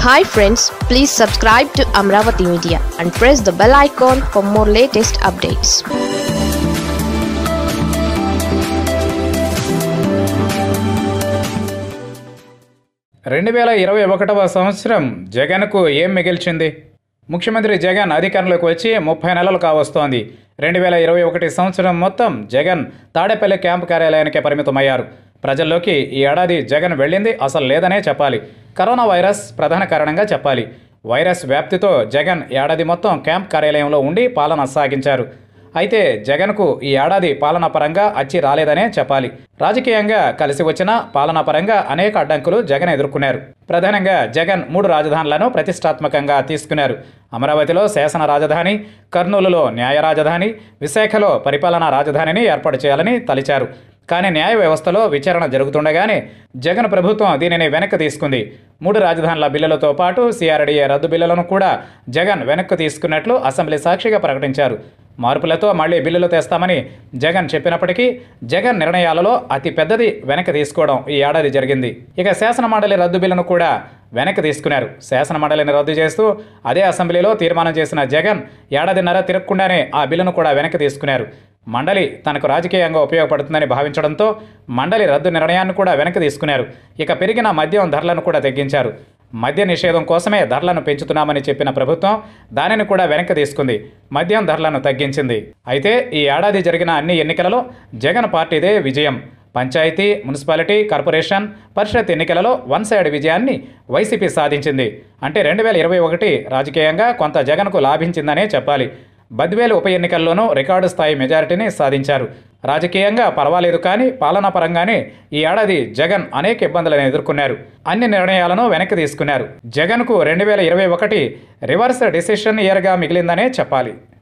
hi friends please subscribe to Amaravati media and press the bell icon for more latest updates రెండు వేల ఇరవై ఒకటవ సంవత్సరం జగన్కు ఏం మిగిల్చింది ముఖ్యమంత్రి జగన్ అధికారంలోకి వచ్చి ముప్పై నెలలు కావస్తోంది రెండు వేల ఇరవై ఒకటి సంవత్సరం మొత్తం జగన్ తాడేపల్లి క్యాంపు కార్యాలయానికే పరిమితమయ్యారు ప్రజల్లోకి ఈ ఏడాది జగన్ వెళ్ళింది అసలు లేదనే చెప్పాలి కరోనా వైరస్ ప్రధాన కారణంగా చెప్పాలి వైరస్ వ్యాప్తితో జగన్ ఏడాది మొత్తం క్యాంప్ కార్యాలయంలో ఉండి పాలన సాగించారు అయితే జగన్కు ఈ ఏడాది పాలనా పరంగా అచ్చి రాలేదనే చెప్పాలి రాజకీయంగా కలిసి వచ్చిన పాలనా పరంగా అనేక అడ్డంకులు జగన్ ఎదుర్కొన్నారు ప్రధానంగా జగన్ మూడు రాజధానులను ప్రతిష్టాత్మకంగా తీసుకున్నారు అమరావతిలో శాసన రాజధాని కర్నూలులో న్యాయ రాజధాని విశాఖలో పరిపాలనా రాజధానిని ఏర్పాటు చేయాలని తలిచారు కానీ న్యాయ వ్యవస్థలో విచారణ జరుగుతుండగానే జగన్ ప్రభుత్వం దీనిని వెనక్కి తీసుకుంది మూడు రాజధానుల బిల్లులతో పాటు సిఆర్డీఏ రద్దు బిల్లులను కూడా జగన్ వెనక్కి తీసుకున్నట్లు అసెంబ్లీ సాక్షిగా ప్రకటించారు మార్పులతో మళ్లీ బిల్లులు తెస్తామని జగన్ చెప్పినప్పటికీ జగన్ నిర్ణయాలలో అతి పెద్దది వెనక్కి తీసుకోవడం ఈ ఏడాది జరిగింది ఇక శాసన మండలి రద్దు బిల్లును కూడా వెనక్కి తీసుకున్నారు శాసన మండలిని రద్దు చేస్తూ అదే అసెంబ్లీలో తీర్మానం చేసిన జగన్ ఏడాదిన్నర తిరగకుండానే ఆ బిల్లును కూడా వెనక్కి తీసుకున్నారు మండలి తనకు రాజకీయంగా ఉపయోగపడుతుందని భావించడంతో మండలి రద్దు నిర్ణయాన్ని కూడా వెనక్కి తీసుకున్నారు ఇక పెరిగిన మద్యం ధరలను కూడా తగ్గించారు మద్య నిషేధం కోసమే ధరలను పెంచుతున్నామని చెప్పిన ప్రభుత్వం దానిని కూడా వెనక్కి తీసుకుంది మద్యం ధరలను తగ్గించింది అయితే ఈ ఏడాది జరిగిన అన్ని ఎన్నికలలో జగన్ పార్టీదే విజయం పంచాయతీ మున్సిపాలిటీ కార్పొరేషన్ పరిషత్ ఎన్నికలలో వన్ సైడ్ విజయాన్ని వైసీపీ సాధించింది అంటే రెండు వేల ఇరవై ఒకటి రాజకీయంగా కొంత జగన్కు లాభించిందనే చెప్పాలి బద్వేలు ఉప ఎన్నికల్లోనూ రికార్డు స్థాయి మెజారిటీని సాధించారు రాజకీయంగా పర్వాలేదు కానీ పాలనా పరంగానే ఈ ఏడాది జగన్ అనేక ఇబ్బందులను ఎదుర్కొన్నారు అన్ని నిర్ణయాలను వెనక్కి తీసుకున్నారు జగన్కు రెండు వేల ఇరవై ఒకటి రివర్స్ డెసిషన్ ఇయర్గా మిగిలిందనే చెప్పాలి